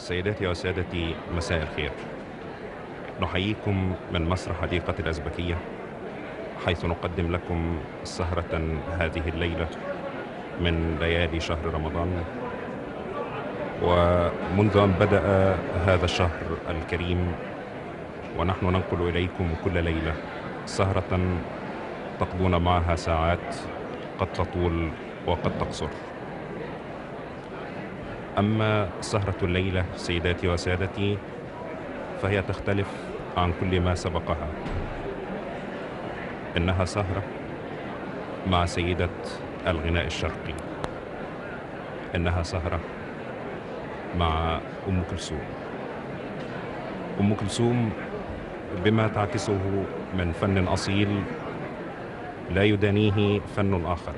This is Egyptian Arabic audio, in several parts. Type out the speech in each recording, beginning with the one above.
سيداتي وسادتي مساء الخير نحييكم من مسرح حديقة الأزبكية حيث نقدم لكم سهرة هذه الليلة من ليالي شهر رمضان ومنذ أن بدأ هذا الشهر الكريم ونحن ننقل إليكم كل ليلة سهرة تقضون معها ساعات قد تطول وقد تقصر أما سهرة الليلة سيداتي وسادتي فهي تختلف عن كل ما سبقها إنها سهرة مع سيدة الغناء الشرقي إنها سهرة مع أم كلثوم أم كلثوم بما تعكسه من فن أصيل لا يدانيه فن آخر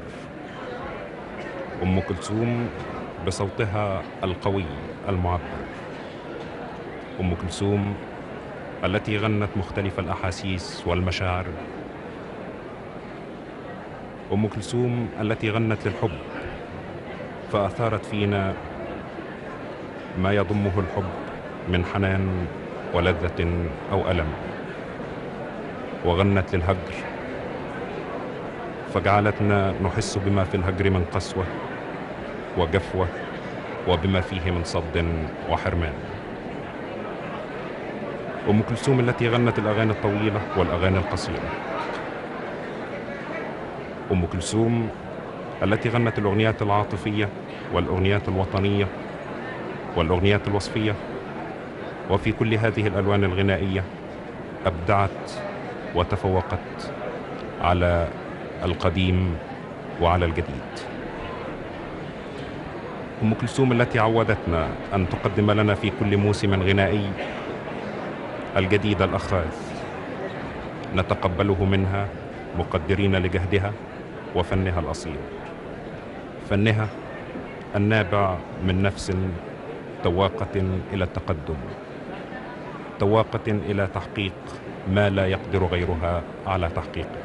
أم كلثوم بصوتها القوي المعبر أم كلثوم التي غنت مختلف الأحاسيس والمشاعر أم كلثوم التي غنت للحب فأثارت فينا ما يضمه الحب من حنان ولذة أو ألم وغنت للهجر فجعلتنا نحس بما في الهجر من قسوة وجفوة وبما فيه من صد وحرمان أم كلثوم التي غنت الأغاني الطويلة والأغاني القصيرة أم كلثوم التي غنت الأغنيات العاطفية والأغنيات الوطنية والأغنيات الوصفية وفي كل هذه الألوان الغنائية أبدعت وتفوقت على القديم وعلى الجديد أم كلثوم التي عودتنا أن تقدم لنا في كل موسم غنائي الجديد الأخاذ نتقبله منها مقدرين لجهدها وفنها الأصيل فنها النابع من نفس تواقة إلى التقدم تواقة إلى تحقيق ما لا يقدر غيرها على تحقيقه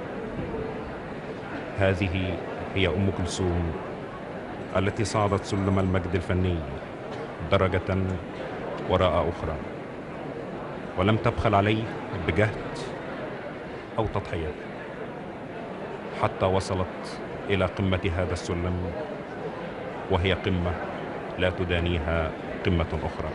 هذه هي أم كلثوم التي صعدت سلم المجد الفني درجة وراء أخرى ولم تبخل عليه بجهد أو تضحية حتى وصلت إلى قمة هذا السلم وهي قمة لا تدانيها قمة أخرى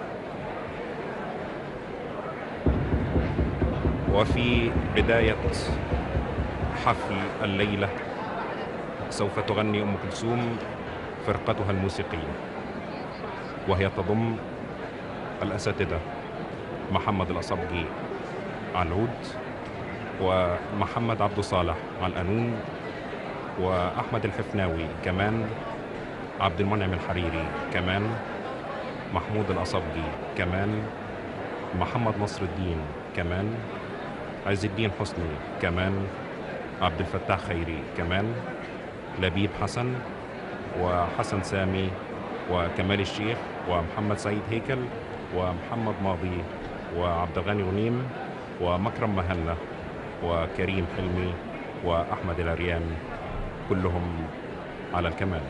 وفي بداية حفل الليلة سوف تغني أم كلثوم فرقتها الموسيقية وهي تضم الأساتذة محمد الأصبجي على العود ومحمد عبد صالح على القانون وأحمد الحفناوي كمان عبد المنعم الحريري كمان محمود الأصبجي كمان محمد نصر الدين كمان عز الدين حسني كمان عبد الفتاح خيري كمان لبيب حسن وحسن سامي وكمال الشيخ ومحمد سعيد هيكل ومحمد ماضي وعبد الغني غنيم ومكرم مهنا وكريم حلمي وأحمد العريان كلهم على الكمان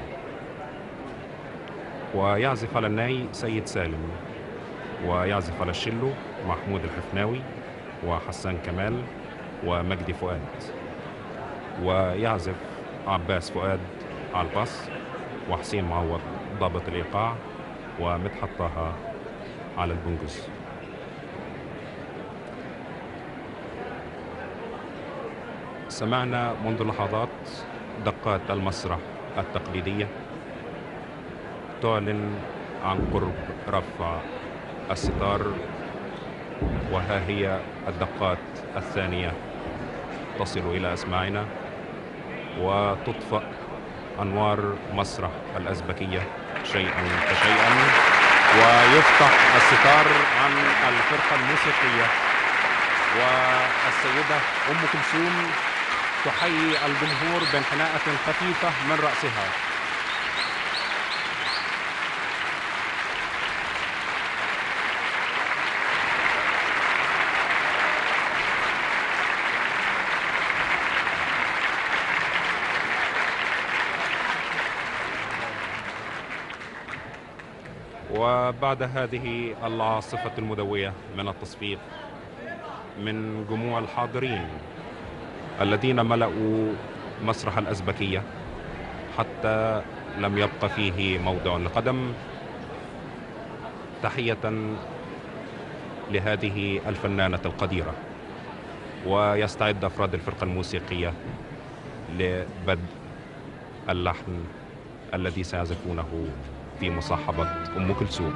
ويعزف على الناي سيد سالم ويعزف على الشلو محمود الحفناوي وحسان كمال ومجدي فؤاد ويعزف عباس فؤاد على الباص وحسين معوض ضابط الإيقاع ومدحت طه على البنجز سمعنا منذ لحظات دقات المسرح التقليدية تعلن عن قرب رفع الستار وها هي الدقات الثانية تصل إلى أسماعنا وتطفأ أنوار مسرح الأزبكية شيئا فشيئا ويفتح الستار عن الفرقة الموسيقية والسيدة أم كلثوم تحيي الجمهور بانحناءة خفيفة من رأسها وبعد هذه العاصفة المدوية من التصفيق من جموع الحاضرين الذين ملأوا مسرح الأزبكية حتى لم يبق فيه موضع لقدم تحية لهذه الفنانة القديرة ويستعد أفراد الفرقة الموسيقية لبدء اللحن الذي سيعزفونه في مصاحبة أم كلثوم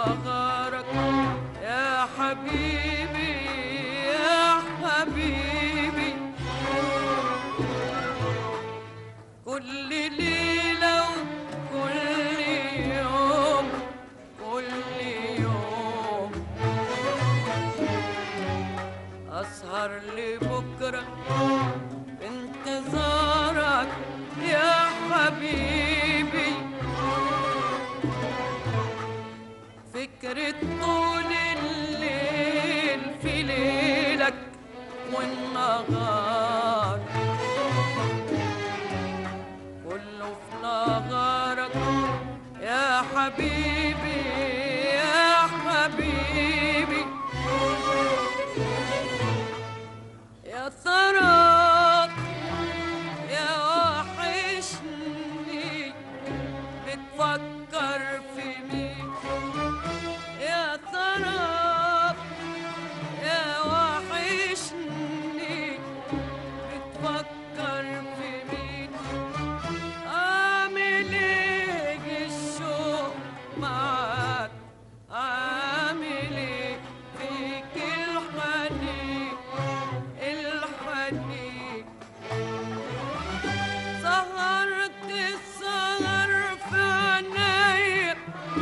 نهارك يا حبيبي يا حبيبي كل ليلة وكل يوم كل يوم أسهر لبكرة بانتظارك يا حبيبي فكرة طول الليل في ليلك والنهار كله في نهارك يا حبيبي يا حبيبي يا ترى يا وحشني بتفكر في مين يا ترى يا وحشني بتفكر في مين عامل ايه الشوق معاك عامل ايه فيك الحنين الحنين سهرت السهر في عينيا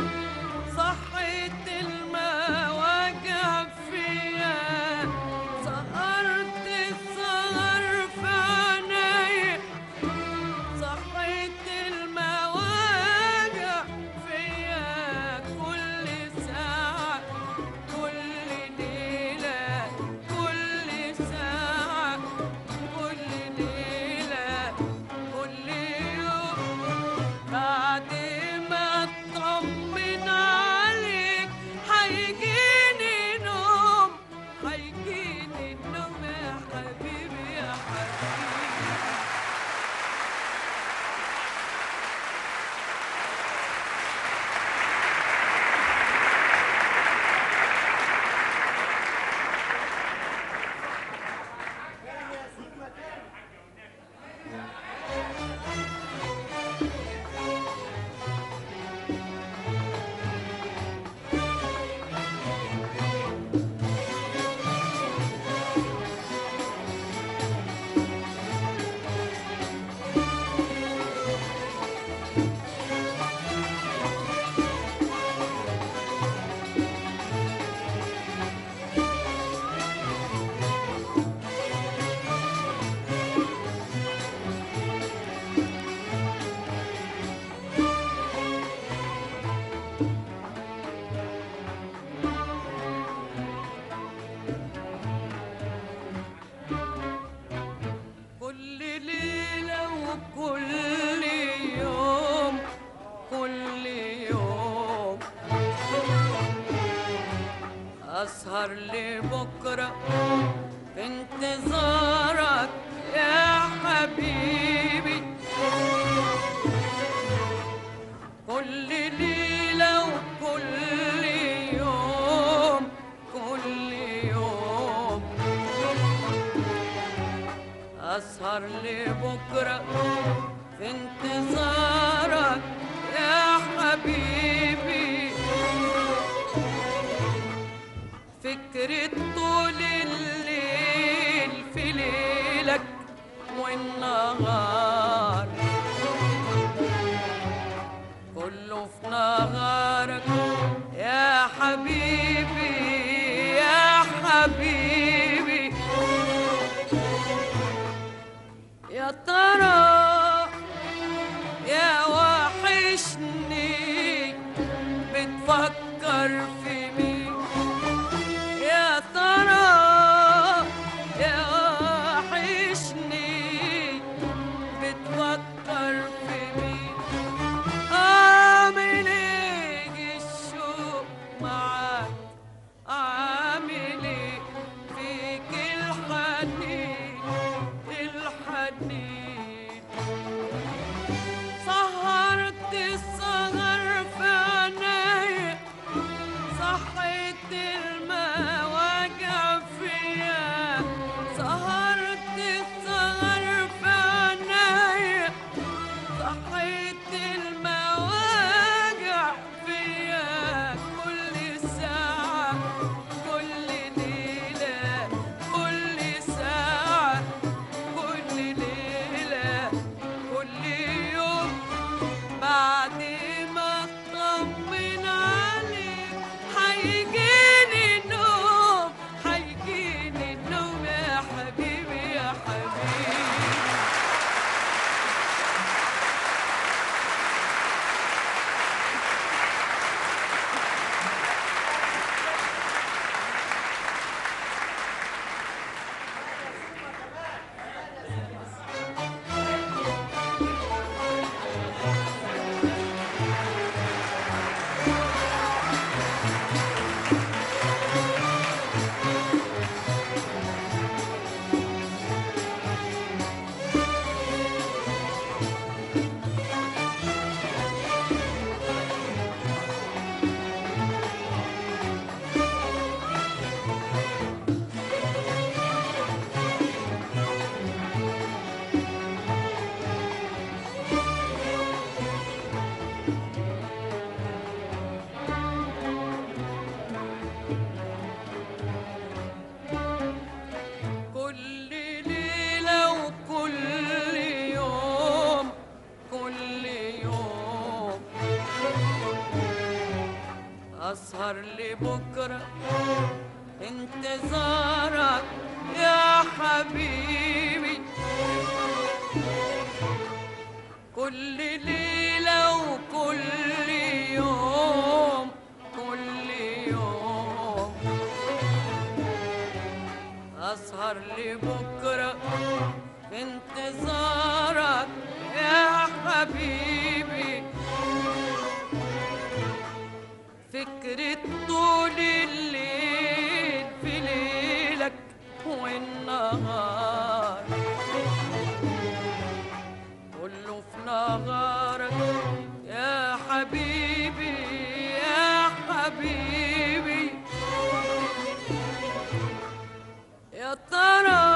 صحيت المواجع فيا سهرت السهر في عينيا صحيت المواجع فيا كل ساعة كل ليلة كل ساعة كل ليلة كل يوم بعد ما اطمن عليك هيجيني نوم هيجيني النوم يا حبيبي يا حبيبي كل ليلة وكل يوم كل يوم أسهر لبكرة في انتظارك يا حبيبي كل ليلة وكل يوم كل يوم أسهر لبكرة في انتظارك يا حبيبي فكرة طول الليل في ليلك والنهار كله في نهارك يا حبيبي يا حبيبي يا ترى يا وحشني بتفكر في مين يا ترى يا وحشني بتفكر في مين عامل ايه الشوق معاك عامل ايه فيك الحنين الحنين سهرت السهر في عينيا أسهر لبكرة انتظارك يا حبيبي كل ليلة وكل يوم كل يوم أسهر لبكرة في انتظارك يا حبيبي فكرة طول الليل في ليلك والنهار كله في نهارك يا حبيبي يا حبيبي يا ترى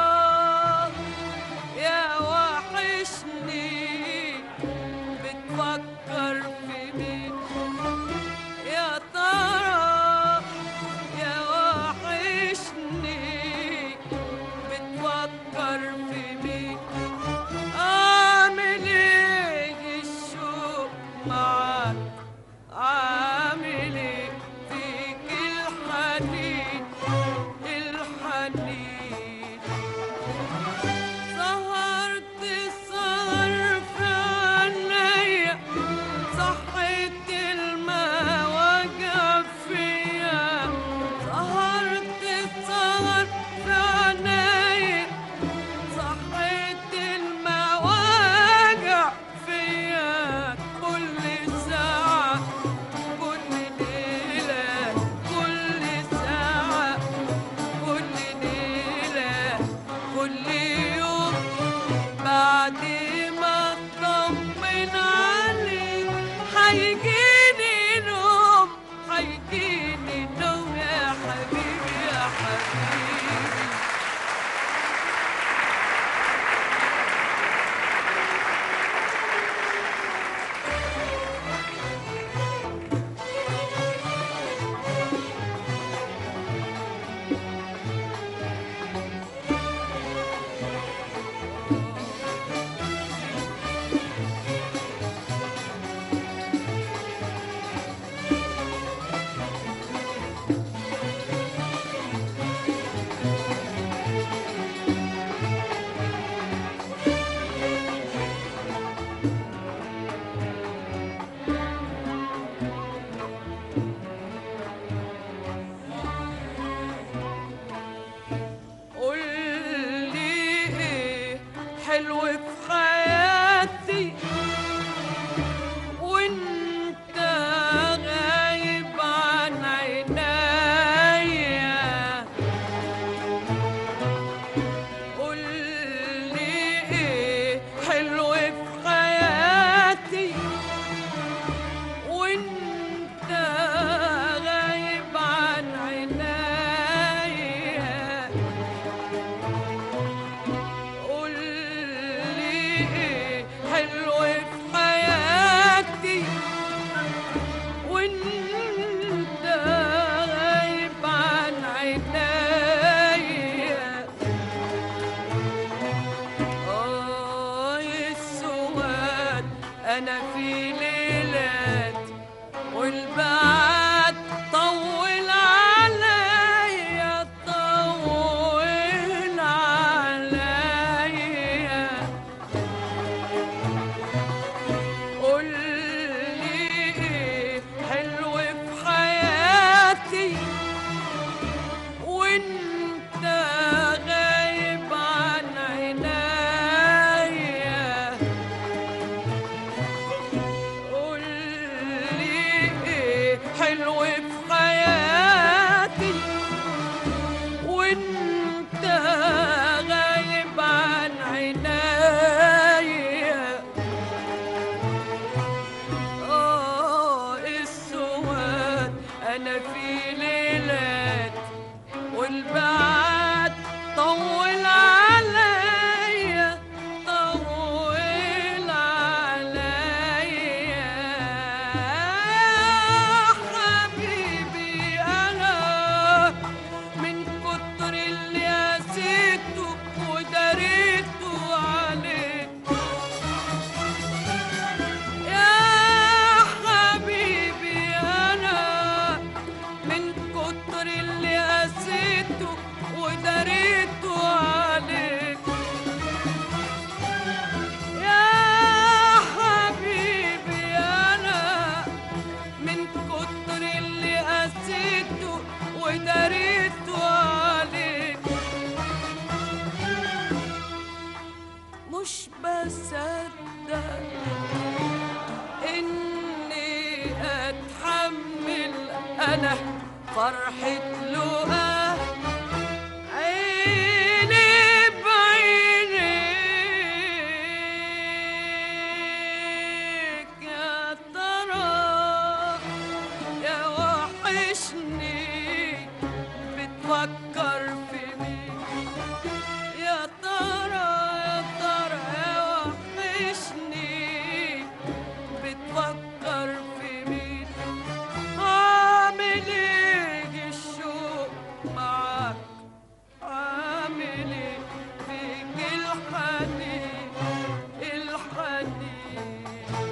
يا وحشني بتفكر في مين يا ترى يا وحشني بتفكر في مين عامل ايه الشوق معاك عامل ايه فيك الحنين الحنين سهرت السهر في عينيا صحيت الماء وجع فيا سهرت السهر في عينيا صحيت الماء وجع فيا كل ساعة كل ليلة كل ساعة كل ليلة كل يوم بعد ما اطمن عليك هيجيني نوم هيجيني نوم يا حبيبي يا حبيبي قول لي ايه حلو في حياتي وانت غايب عن عينيا قول لي ايه حلو في حياتي وانت غايب عن عينيا قول لي ايه حلو في حياتي وانت غايب عن عينيا اه السواد انا في ليلات والبعد طول عليا طول عليا قول لي ايه حلو في حياتي وانت غايب عن عينيا قول لي ايه حلو في حياتي وانت غايب عن عينيا اه السواد انا في ليلات والبعد طول عليا طول عليا حبيبي انا من كتر اللي قسيته وداريته عليك يا حبيبي انا وداريت عليك مش بصدق اني اتحمل انا فرحة لقاه عيني بعينيك يا ترى يا وحشني بتفكر في مين يا ترى يا ترى يا وحشني بتفكر في مين عامل ايه الشوق معاك عامل ايه فيك الحنين الحنين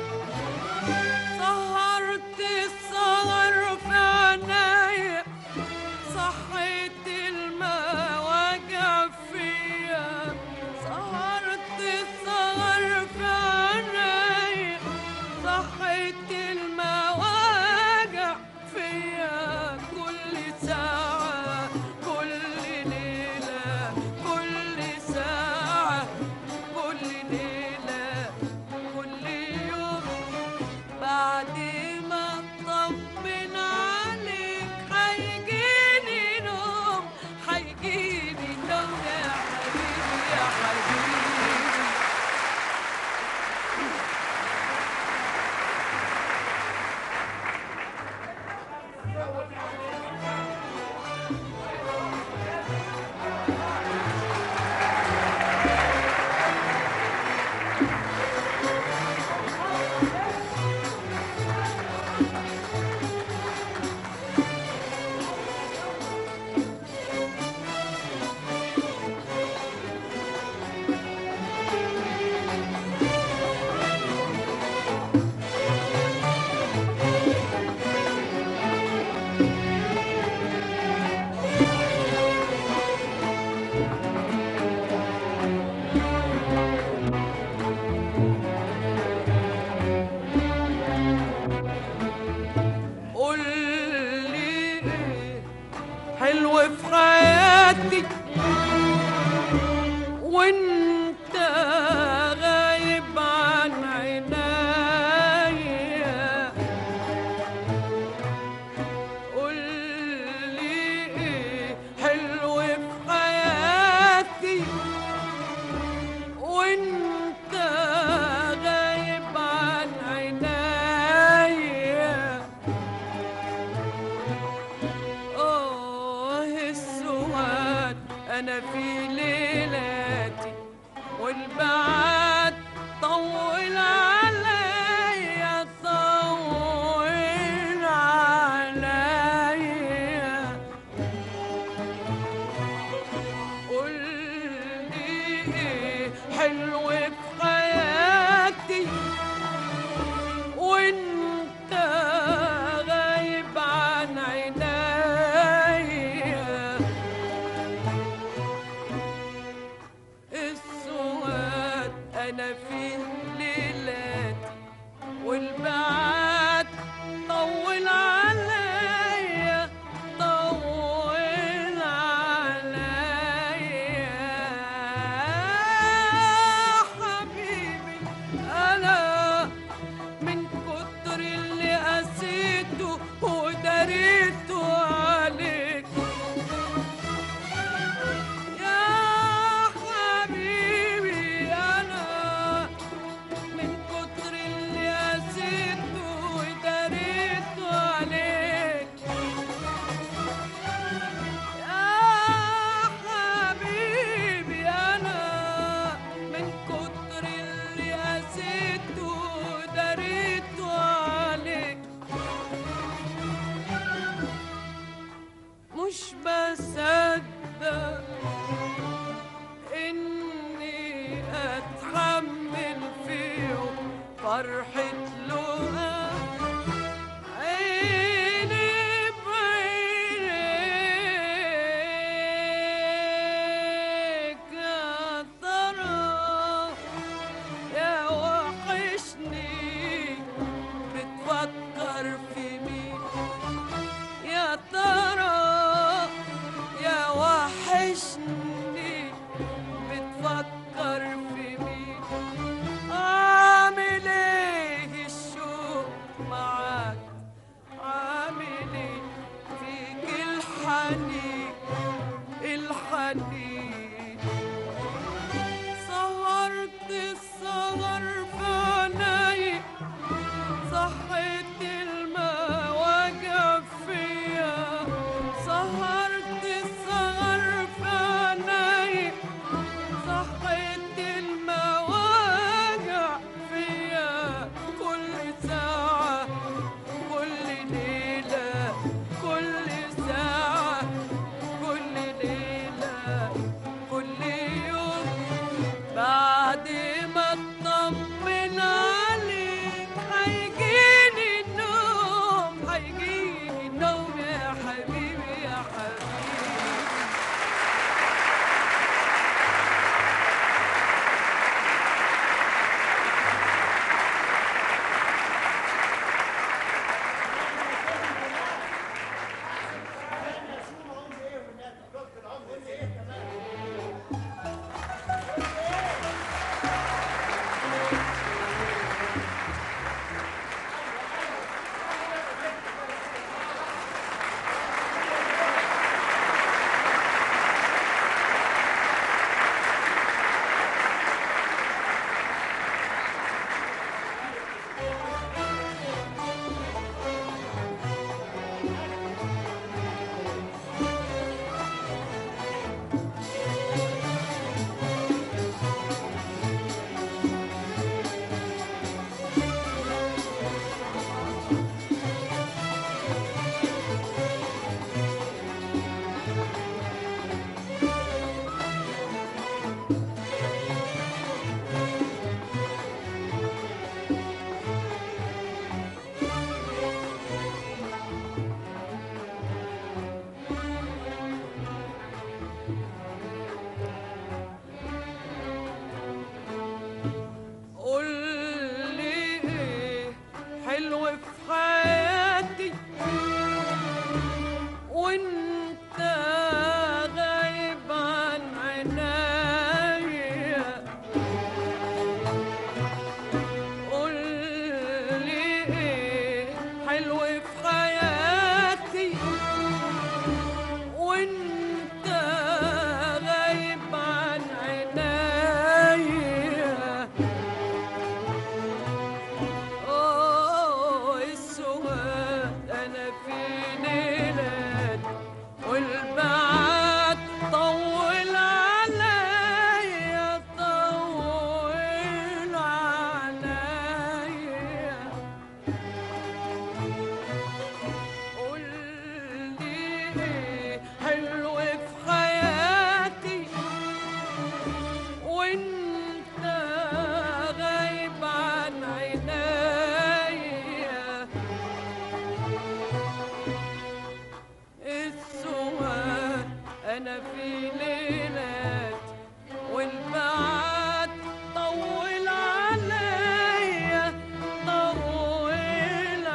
سهرت السهر في عنايا صحيت المواجع فيا سهرت السهر في عنايا صحيت المواجع فيا كل ساعة كل ليلة كل ساعة كل ليلة كل يوم بعد ما اطمن عليك هيجيني نوم هيجيني نوم يا حبيبي يا حبيبي قول لي ايه حلو في حياتي وانت غايب عن عينيا قول لي ايه حلو في حياتي وانت غايب عن عينيا آه السواد نوم يا حبيبي يا حبيبي قول لي ايه حلو في حياتي وانت غايب عن عنايا قول لي ايه حلو في حياتي وانت غايب عن عنايا اوه السواد انا في ليلات والبعد طول عليا طول عليا قول لي ايه حلو في حياتي وانت غايب عن عينيا السواد انا في ليلات والبعد طول عليا طول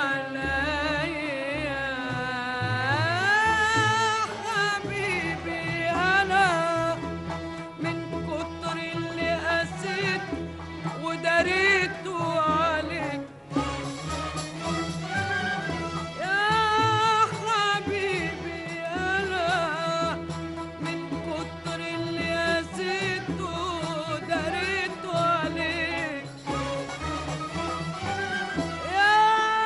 عليا حبيبي انا من كتر اللي قسيت وداريته عليك يا حبيبي انا من كتر اللي قسيت وداريته عليك يا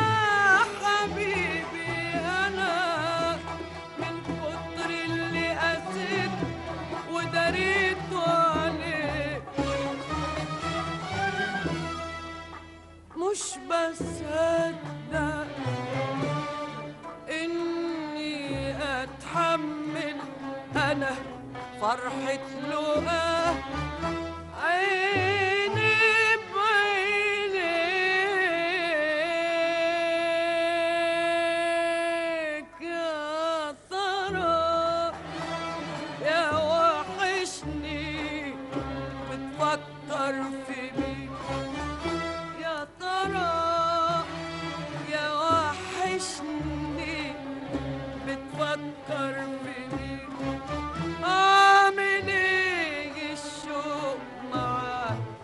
حبيبي انا من كتر اللي قسيت وداريته عليك مش بصدق اني اتحمل انا فرحة لقاه عيني بعينيك يا ترى يا وحشني بتفكر في مين يا ترى يا وحشني بتفكر في مين اعمل ايه الشوق معاك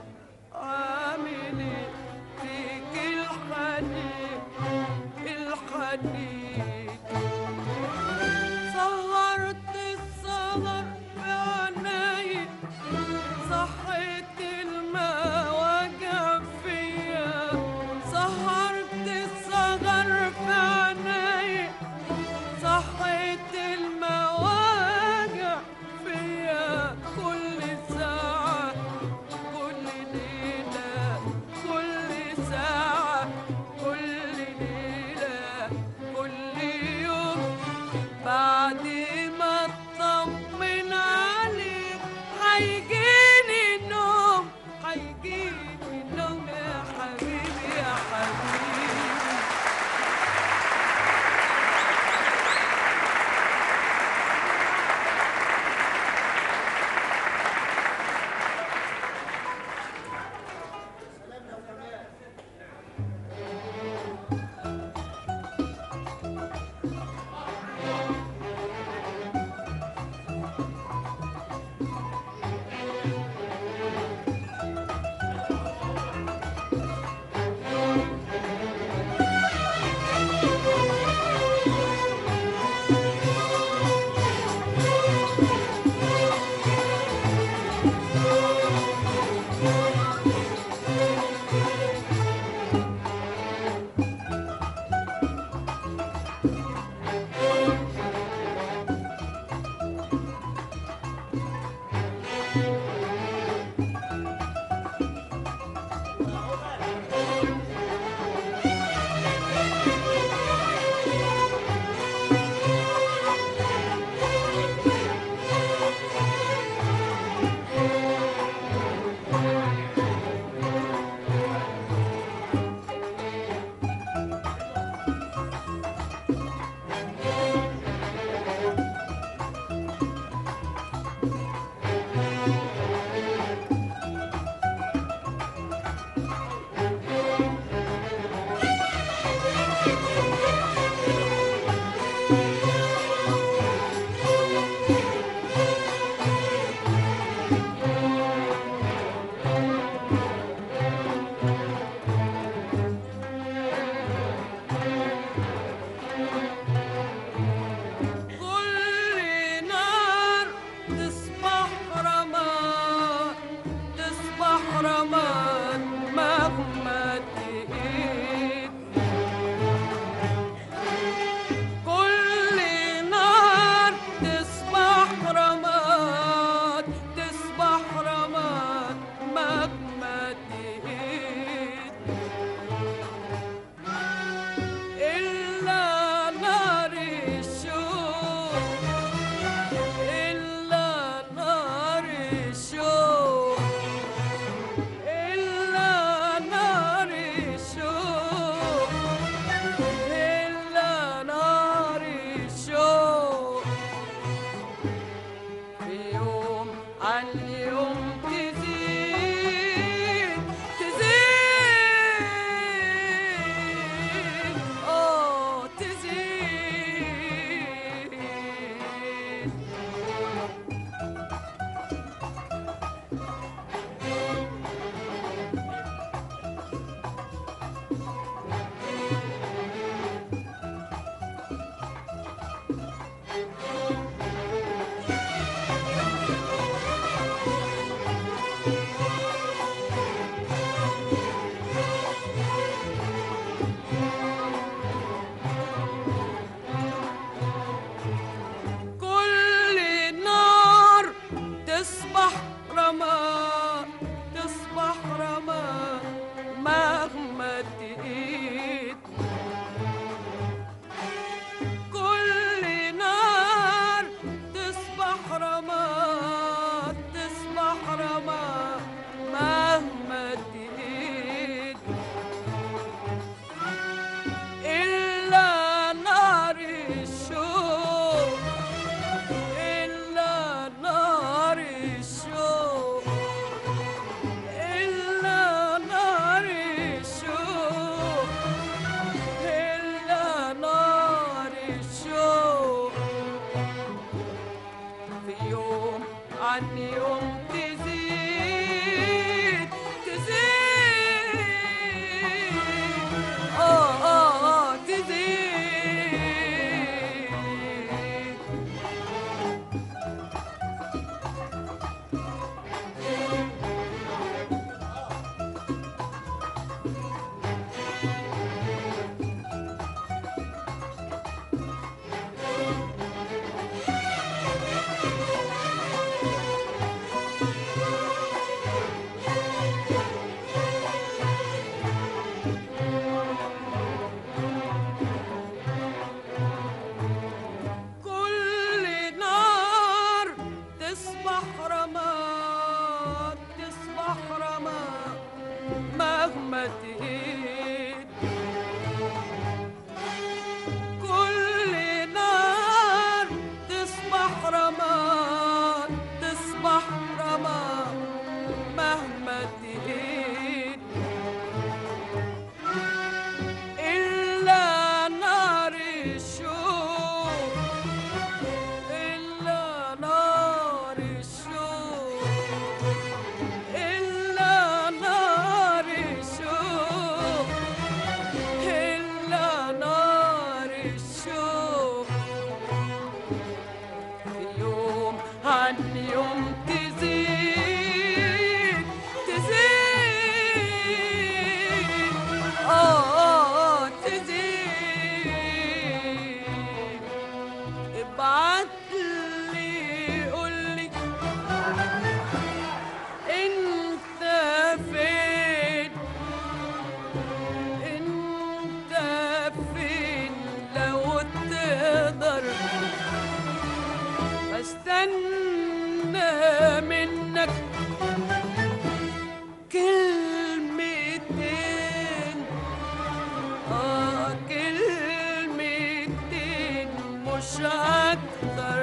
مش اكتر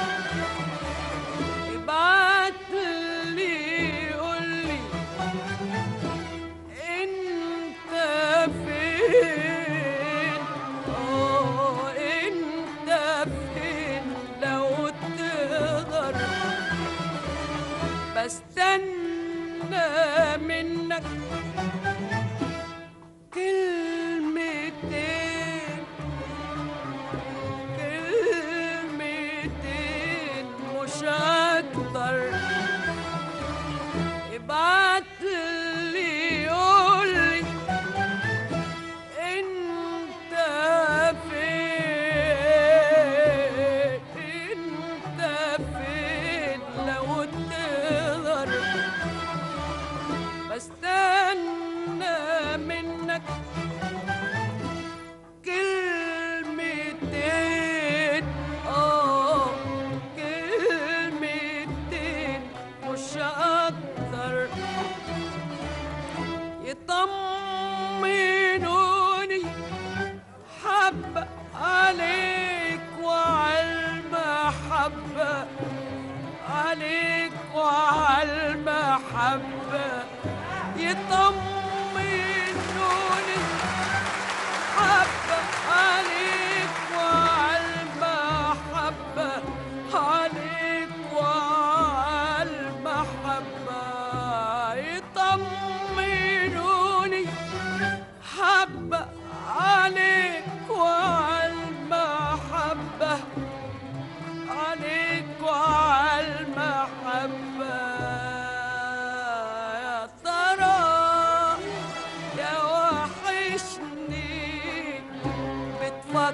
ابعت لي قول لي انت فين اه انت فين لو تقدر بستنى منك كلمتين كلمتين مش اكتر ابعت لي قولي انت فين انت فين لو تقدر بستنى منك كلمتين اه كلمتين مش اكتر يطمنوني حبة عليك وعالمحبة عليك وعالمحبة يطمنوني حبة عليك وعالمحبة عليك وعالمحبة يطمنوني حبة عليك وعالمحبة عليك وعالمحبة يا ترى يا وحشني بتفكر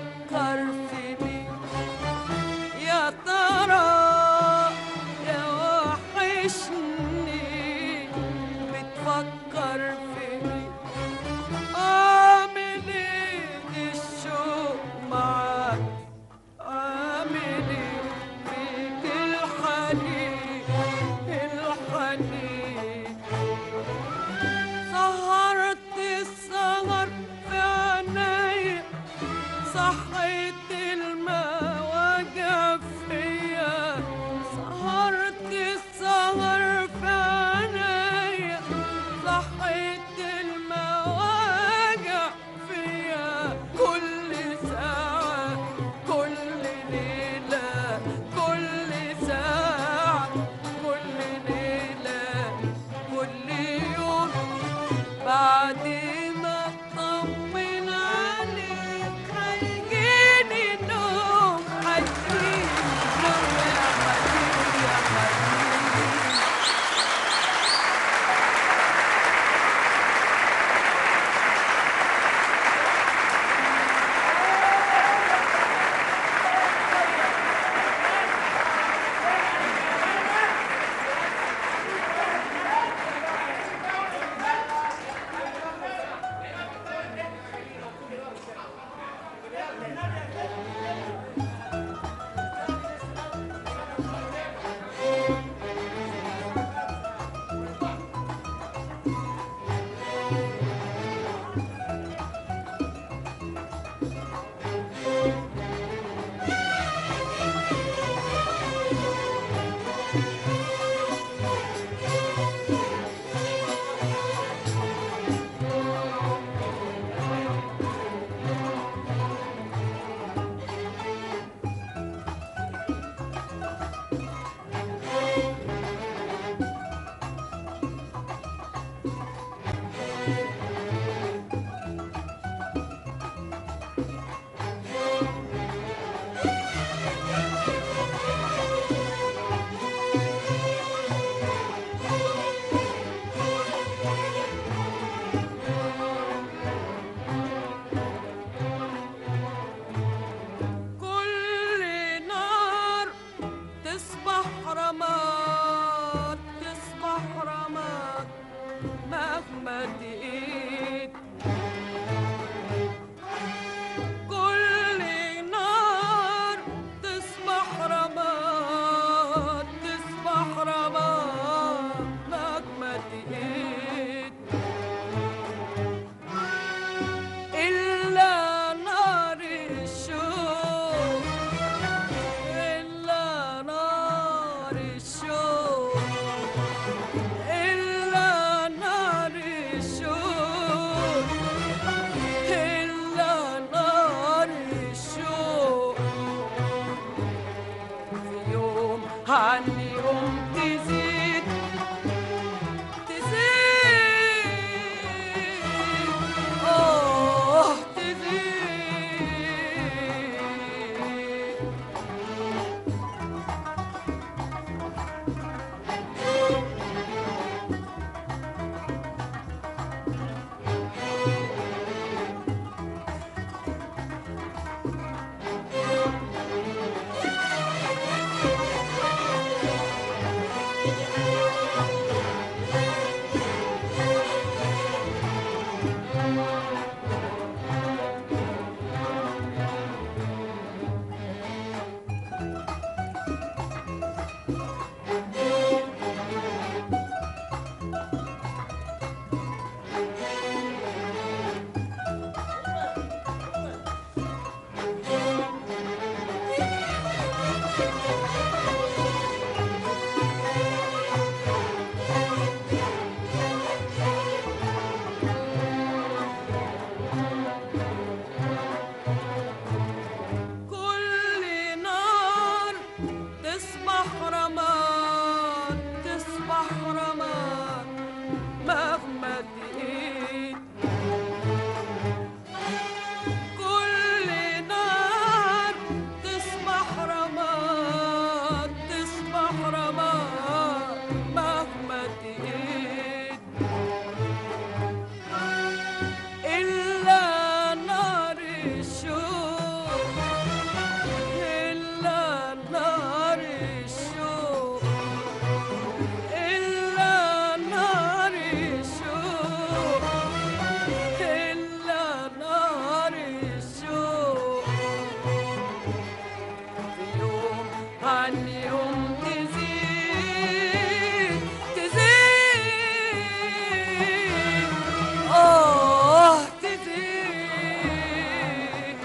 عنهم تزيد تزيد آه تزيد كل نار تصبح رماد تصبح رماد مهما تقيت كل نار تصبح رماد تصبح رماد مهما تقيت إلا نار الشوق إلا نار الشوق إلا نار الشوق إلا نار الشوق يوم عن يوم تزيد تزيد آه تزيد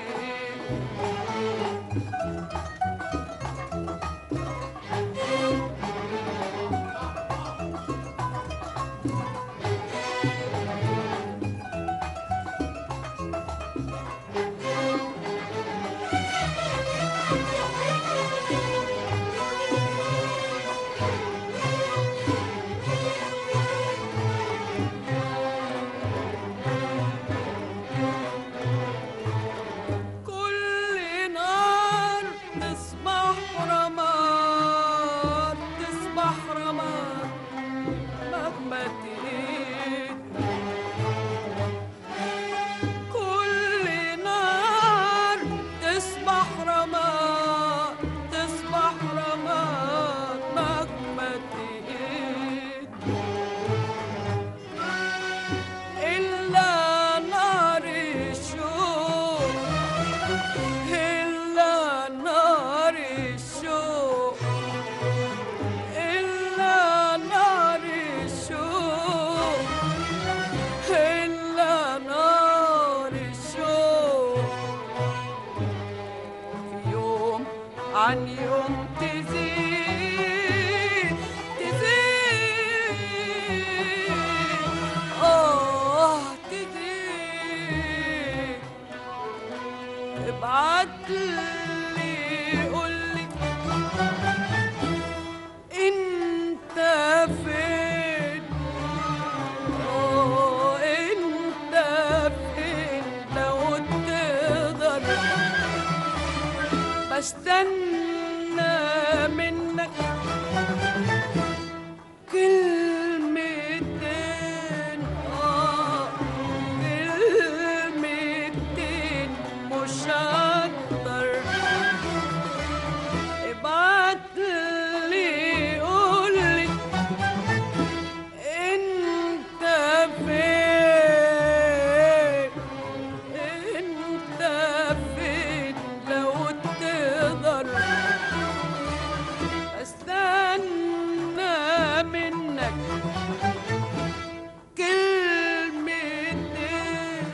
كل نار تصبح رماد تصبح رماد مهما تقيت كل نار تصبح رماد تصبح رماد مهما تقيت إلا نار الشوق إلا نار الشوق إلا نار الشوق إلا نار الشوق في يوم عن يوم تزيد تزيد آه تزيد ابعت لي قول لي انت فين اه انت فين لو تقدر بستنى منك كلمتين اه كلمتين مش هقدر ابعت لي قول لي انت فين انت فين لو تقدر استنى منك كلمتين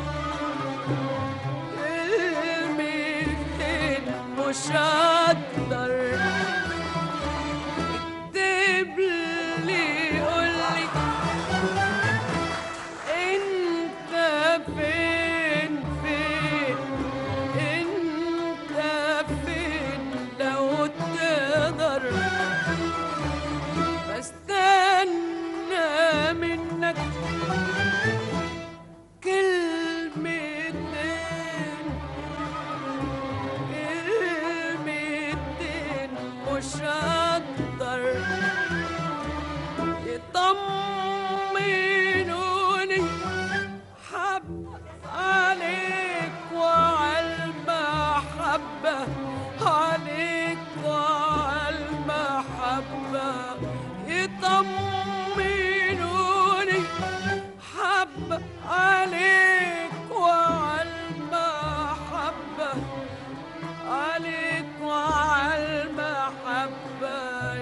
كلمتين مش هقدر اكتب لي قولي انت فين فين انت فين لو تقدر مش هقدر يطمنوني حب عليك وعالمحبة عليك وعالمحبة يطمنوني حب عليك وعالمحبة عليك وعالمحبة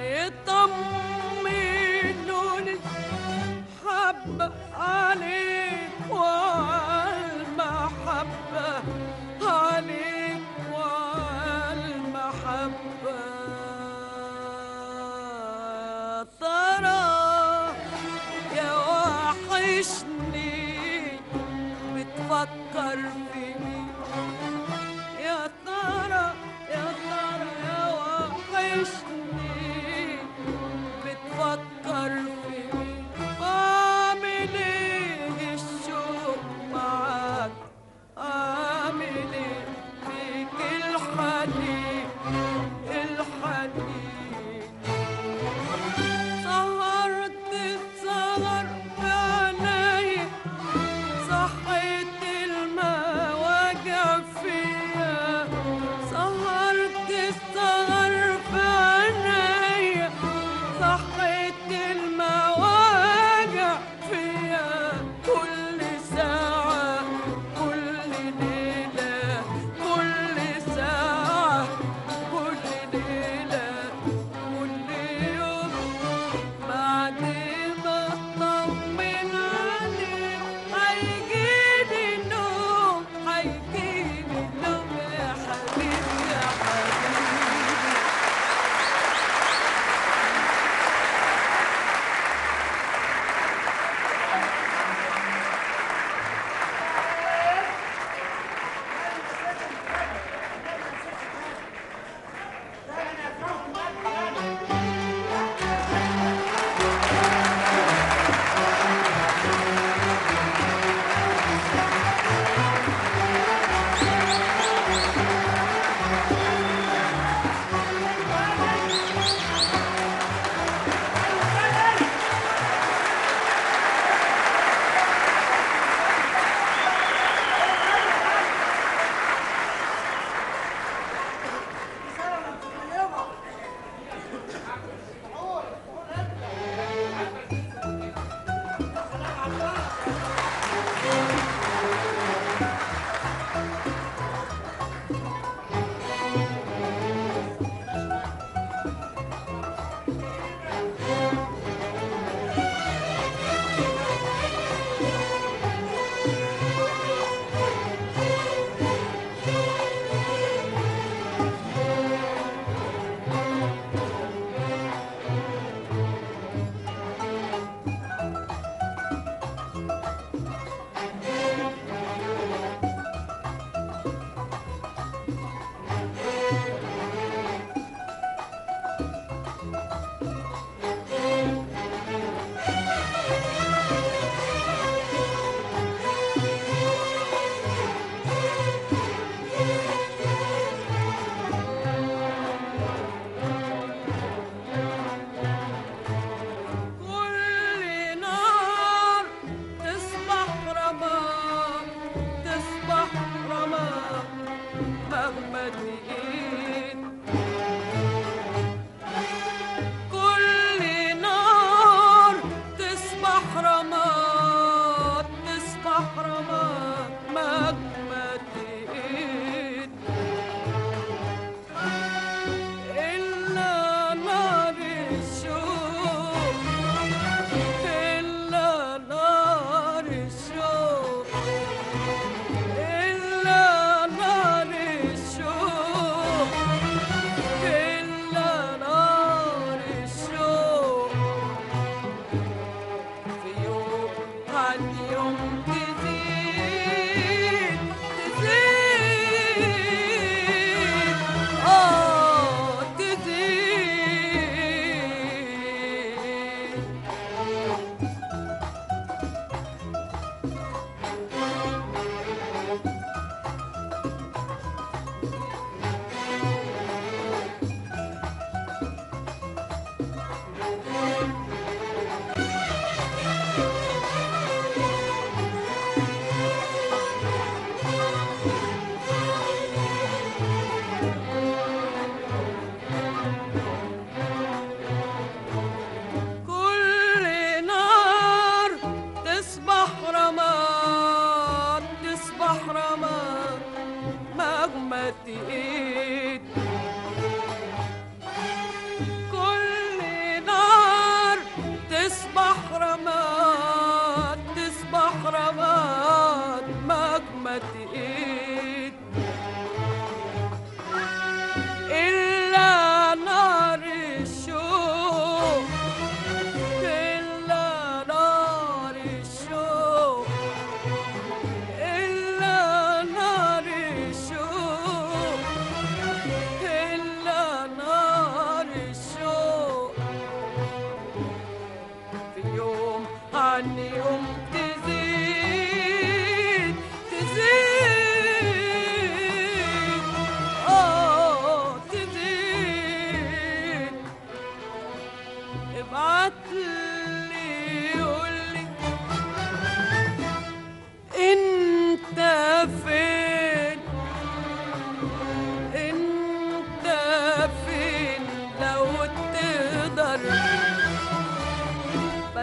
يطمنوني حب عليك وعالمحبة عليك وعالمحبة ترى يا وحشني بتفكر فيني يا ترى يا ترى يا وحشني بتفكر فيني عامل ايه الشوق معاك عامل ايه فيك الحنين الحنين سهرت السهر في عينيا صحيت المواجع فيا سهرت السهر في عينيا صحيت المواجع فيا كل ساعة كل ليلة كل ساعة كل ليلة كل يوم بعد ما اطمن عليك هيجيني النوم هيجيني النوم يا حبيبي يا حبيبي كل نار تصبح رماد تصبح رماد مهما تقيت كل نار تصبح رماد تصبح رماد مهما تقيت إلا نار الشوق إلا نار الشوق إلا نار الشوق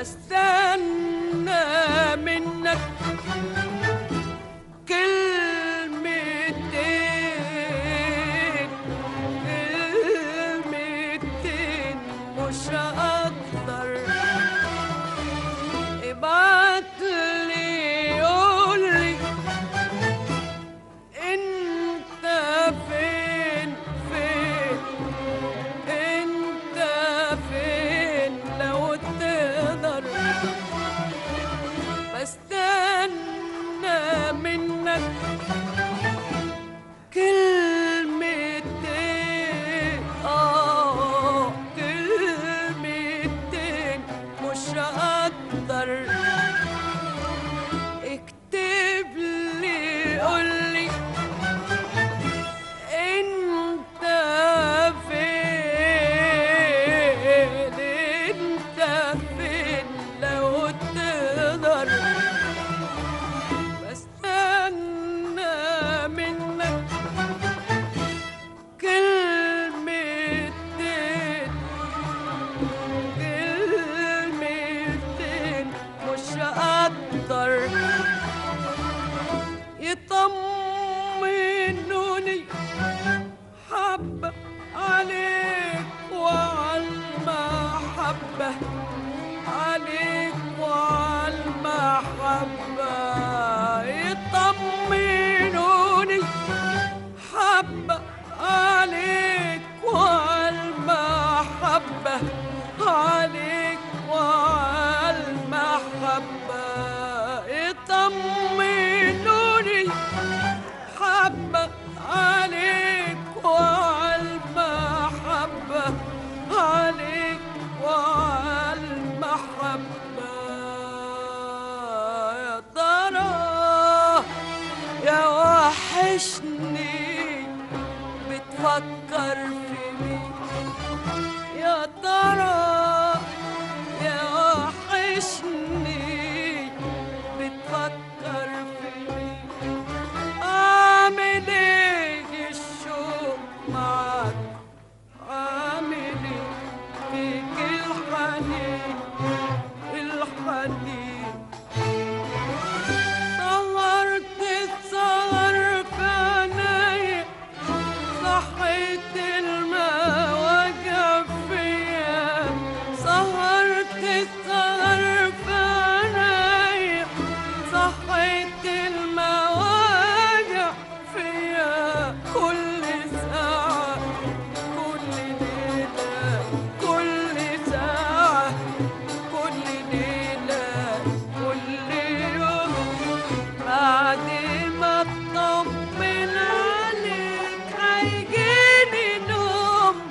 بستنى منك كلمتين كلمتين مش هقدر ابعتلي قولي انت فين فين انت فين لو تقدر بستنى منك كلمتين اه كلمتين مش هقدر اكتب لي قولي انت فين انت فين لو تقدر بستنى منك كلمتين كلمتين مش هقدر يطمنوني حبة عليك وعلى المحبة عليك وعلى المحبة يطمنوني حبة عليك وعلى المحبة عليك وعلى المحبة يطمنوني حبة عليك وعلى المحبة عليك وعلى المحبة يا ترى يا وحشني بتفكر في مين يا ترى يا وحشني بتفكر في مين عامل ايه الشوق معاك عامل ايه فيك الحنين الحنين سهرت السهر في عينيا صحيت المواجع فيا سهرت السهر في عينيا صحيت المواجع فيا كل ساعة كل ليلة كل ساعة كل ليلة كل يوم بعد ما اطمن عليك هيجيني نوم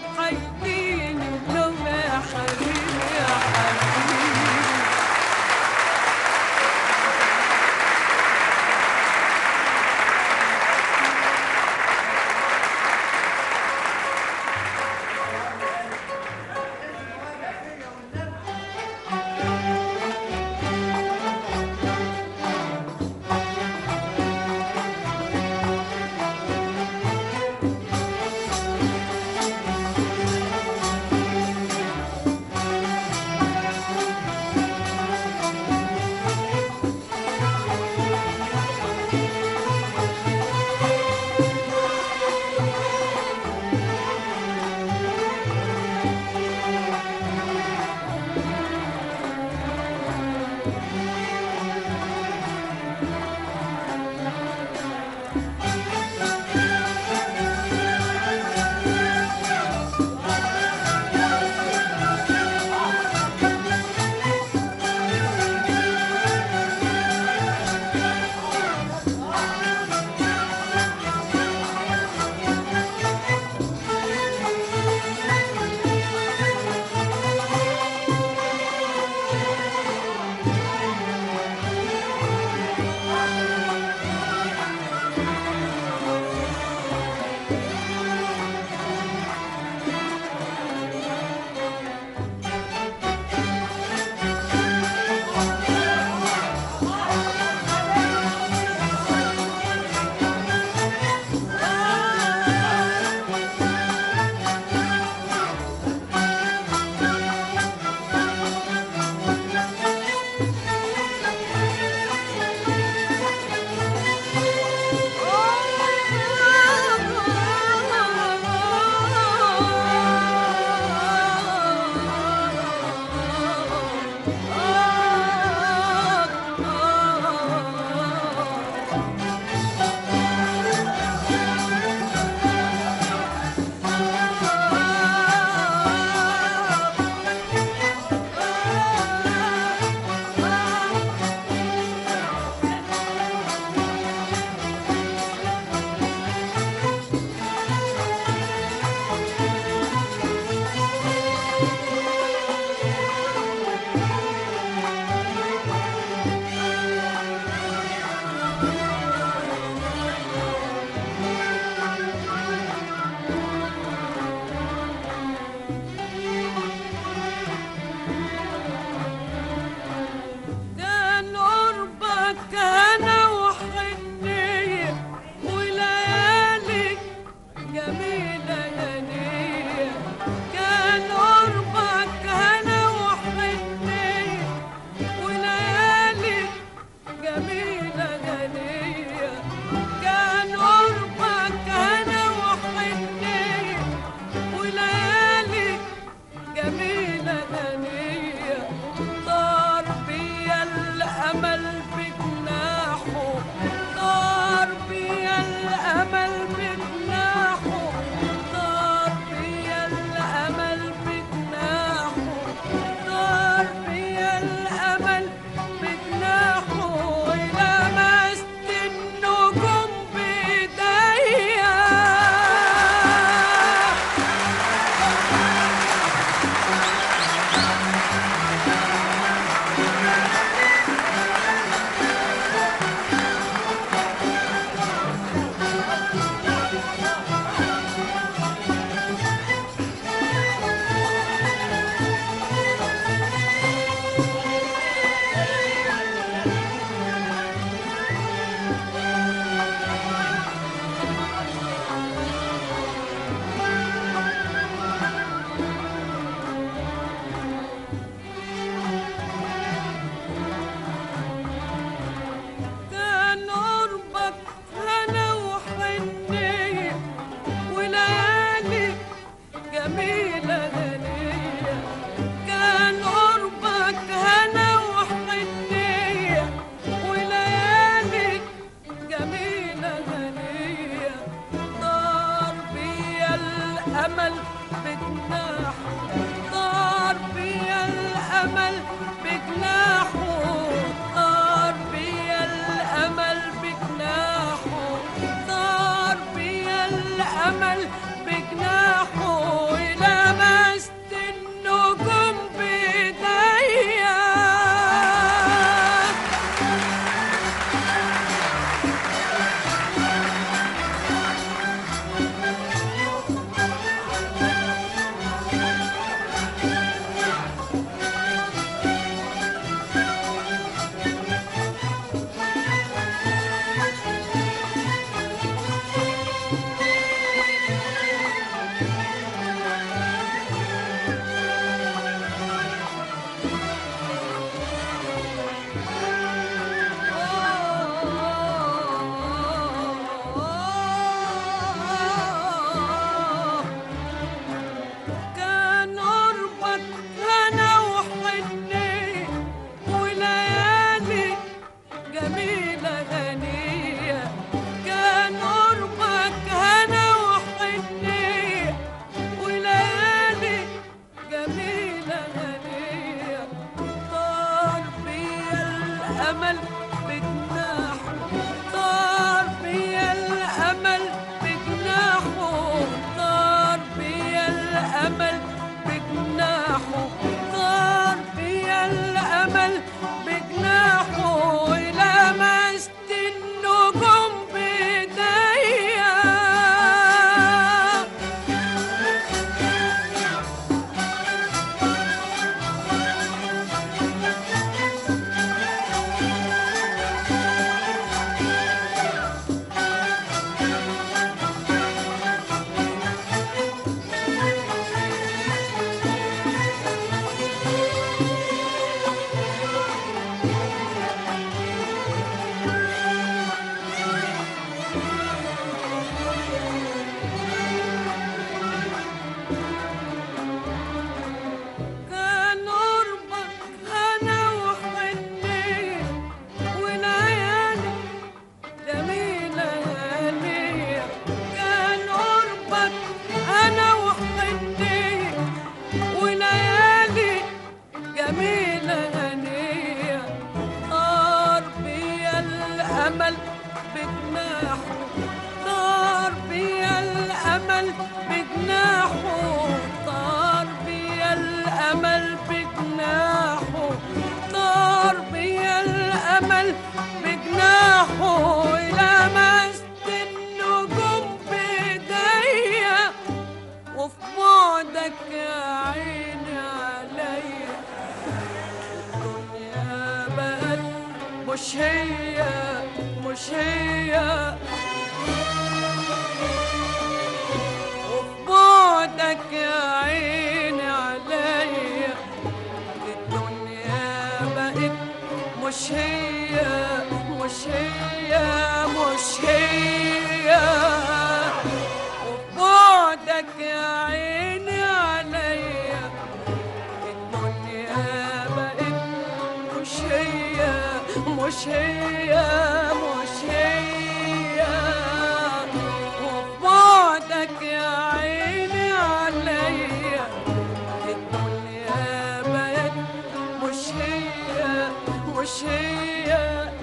الأمل بجناحه طار بيا الأمل بجناحه طار بيا الأمل بجناحه طار بيا الأمل بجناحه لمست النجوم بإيديا كان قربك هنا وحنية وليالي جميلة غنية كان قربك هنا وحنية وليالي جميلة غنية طار بيا الأمل بجناحه طار بيا الأمل بجناحه طار بيا الأمل بجناحه طار بيا الأمل بجناحه لمست النجوم بإيديا كان قربك أنا وحنية وليالي جميلة غنية كان قربك أنا وحنية وليالي جميلة غنية طار بيا الأمل بجناحه طار بيا الأمل بجناحه طار بيا الأمل بجناحه طار بيا الأمل بجناحه لمست النجوم بإيديا وفي بعدك يا عيني عليا الدنيا بقت مش هي مش هي وفي بعدك يا عيني عليا الدنيا بقت مش هي مش هي مش هي وفي بعدك يا عيني عليا الدنيا بقت مش هي مش هي مش هي وفي بعدك يا عيني عليا الدنيا بقت مش هي مش هي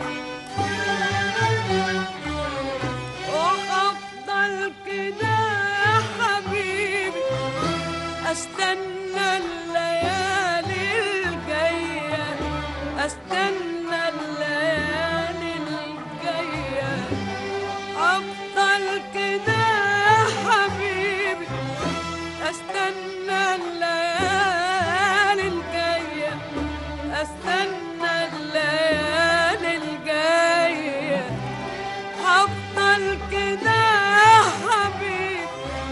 وهفضل كده يا حبيبي استنى الليالي الجايه استنى الليالي الجايه افضل كده يا حبيبي استنى الليالي الجايه استنى الليالي الجايه هفضل كده يا حبيبي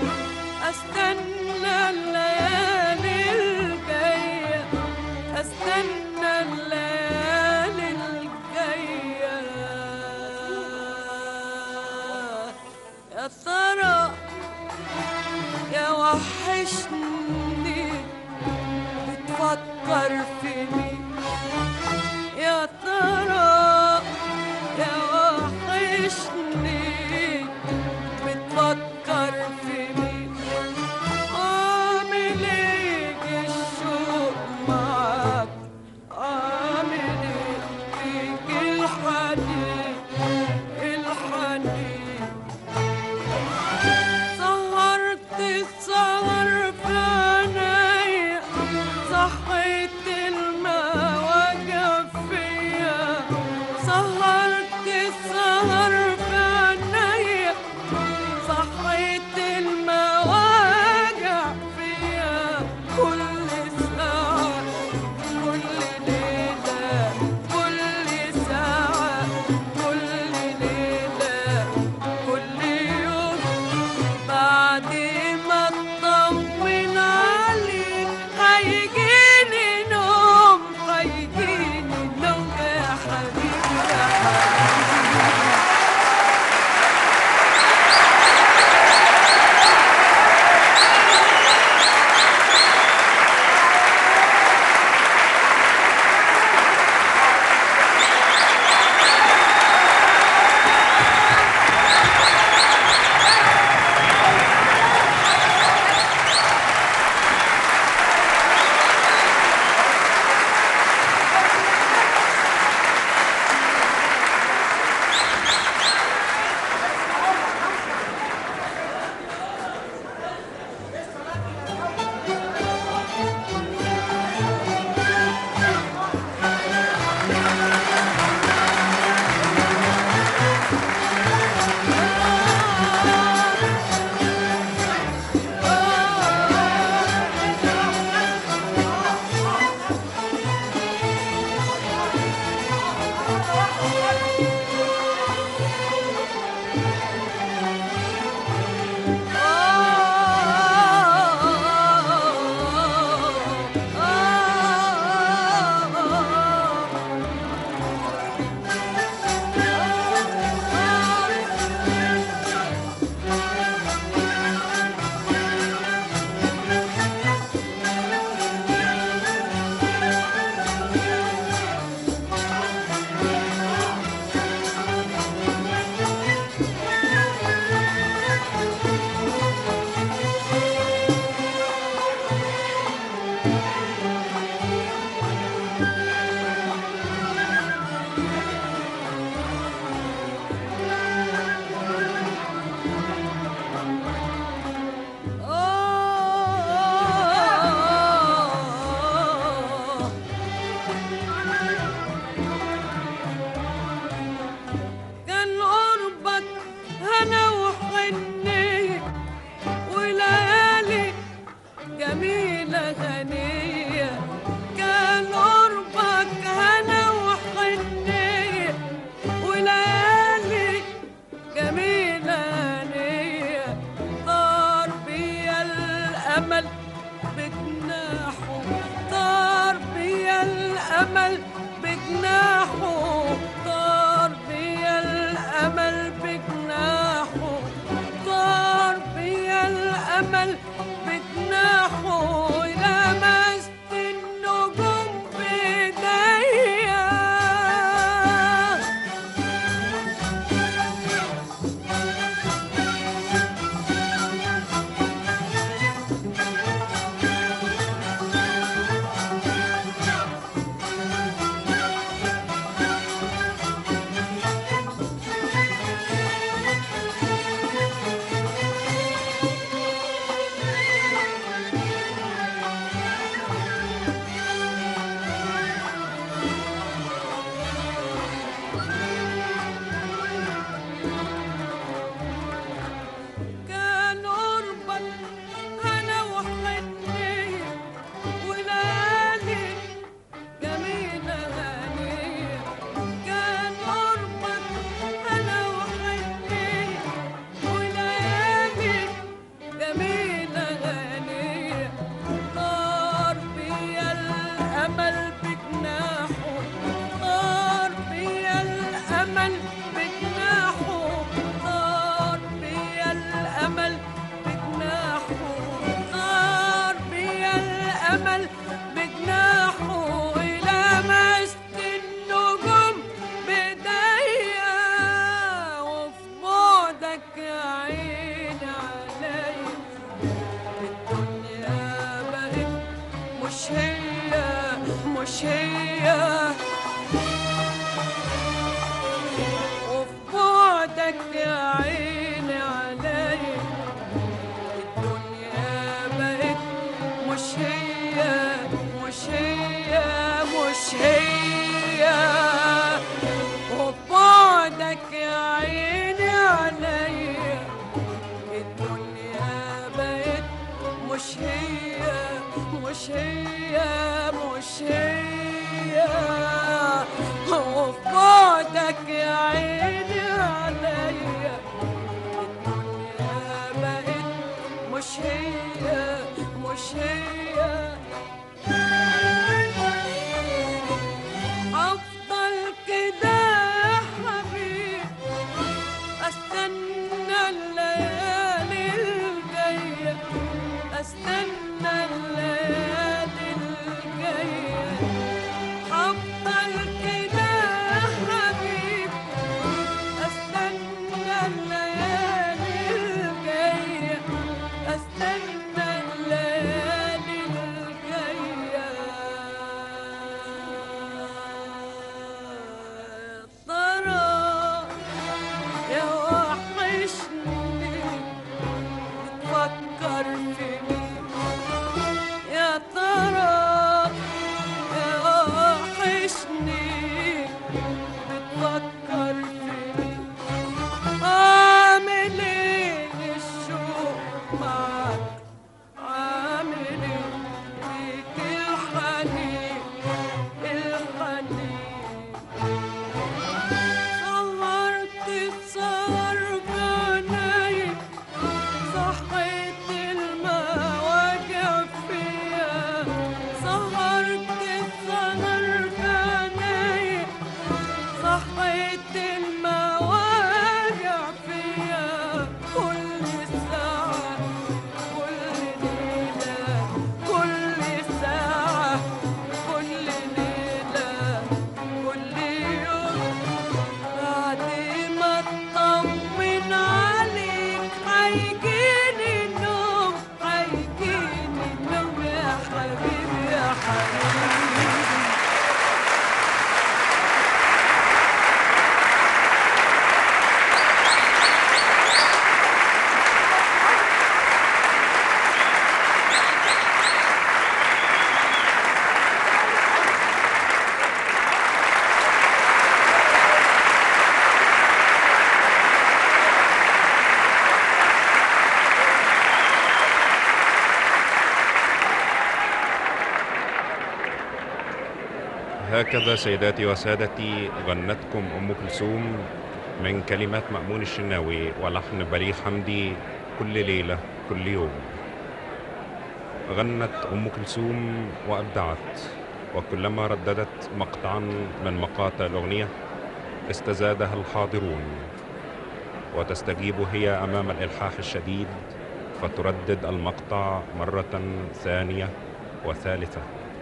استنى الليالي الجايه استنى الليالي الجايه يا ترى يا وحشني بتفكر في مين يا ترى يا وحشني بتفكر في مين غنية كان قربك هنا وحنية وليالي جميلة هنية طار بيا الأمل بجناحه طار بيا الأمل بجناحه طار بيا الأمل بجناحه طار بيا الأمل بجناحه لمست النجوم بإيديا كان قربك انا وحنية وليالي جميلة غنية كان قربك انا وحنية وليالي جميلة غنية طار بيا الامل بجناحه طار بيا الامل بجناحه طار بيا الامل بجناحه طار بيا الامل بجناحه لمست النجوم بايديا وفي بعدك يا عيني عليا الدنيا بقت مش هي مش هي وفي بعدك يا عيني عليا الدنيا بقت مش هي مش هي مش هي وفي بعدك يا عيني عليا الدنيا بقت مش هي مش هي مش هي وفي بعدك يا عيني عليا الدنيا بقت مش هي مش هي أفضل كده يا حبيبي استنى الليالي الجايه استنى الليالي الجايه هفضل كده يا حبيبي استنى الليالي الجايه استنى الليالي الجايه ترى يا وحشني بتفكر في مين هكذا سيداتي وسادتي غنتكم أم كلثوم من كلمات مأمون الشناوي ولحن بليغ حمدي كل ليلة كل يوم غنت أم كلثوم وأبدعت وكلما رددت مقطعا من مقاطع الأغنية استزادها الحاضرون وتستجيب هي أمام الإلحاح الشديد فتردد المقطع مرة ثانية وثالثة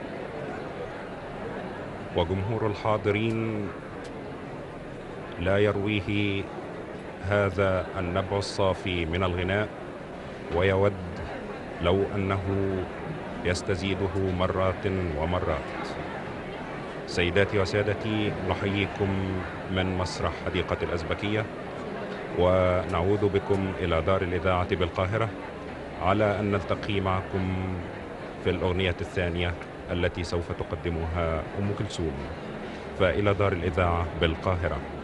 وجمهور الحاضرين لا يرويه هذا النبع الصافي من الغناء ويود لو انه يستزيده مرات ومرات سيداتي وسادتي نحييكم من مسرح حديقه الازبكيه ونعود بكم الى دار الاذاعه بالقاهره على ان نلتقي معكم في الاغنيه الثانيه التي سوف تقدمها ام كلثوم فالى دار الاذاعه بالقاهره